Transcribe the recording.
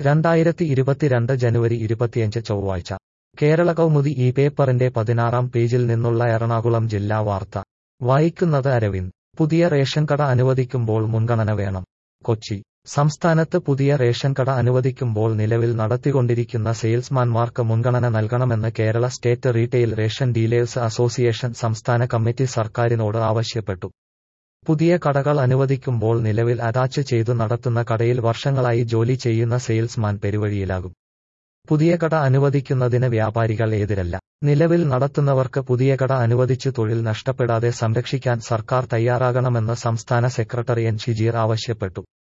രണ്ടായിരത്തി ഇരുപത്തിരണ്ട് ജനുവരി ഇരുപത്തിയഞ്ച് ചൊവ്വാഴ്ച കേരള കൗമുദി ഈ പേപ്പറിന്റെ പതിനാറാം പേജിൽ നിന്നുള്ള എറണാകുളം ജില്ലാ വാർത്ത വായിക്കുന്നത് അരവിന്ദ് പുതിയ റേഷൻ കട അനുവദിക്കുമ്പോൾ മുൻഗണന വേണം കൊച്ചി സംസ്ഥാനത്ത് പുതിയ റേഷൻ കട അനുവദിക്കുമ്പോൾ നിലവിൽ നടത്തിക്കൊണ്ടിരിക്കുന്ന സെയിൽസ്മാൻമാർക്ക് മുൻഗണന നൽകണമെന്ന് Kerala state retail ration dealers association സംസ്ഥാന കമ്മിറ്റി സർക്കാരിനോട് ആവശ്യപ്പെട്ടു പുതിയ കടകൾ അനുവദിക്കുമ്പോൾ നിലവിൽ അറ്റാച്ച് ചെയ്തു നടത്തുന്ന കടയിൽ വർഷങ്ങളായി ജോലി ചെയ്യുന്ന സെയിൽസ്മാൻ പെരുവഴിയിലാകും പുതിയ കട അനുവദിക്കുന്നതിന് വ്യാപാരികൾ എതിരല്ല നിലവിൽ നടത്തുന്നവർക്ക് പുതിയ കട അനുവദിച്ച് തൊഴിൽ നഷ്ടപ്പെടാതെ സംരക്ഷിക്കാൻ സർക്കാർ തയ്യാറാകണമെന്ന് സംസ്ഥാന സെക്രട്ടറി എൻ ഷിജീർ ആവശ്യപ്പെട്ടു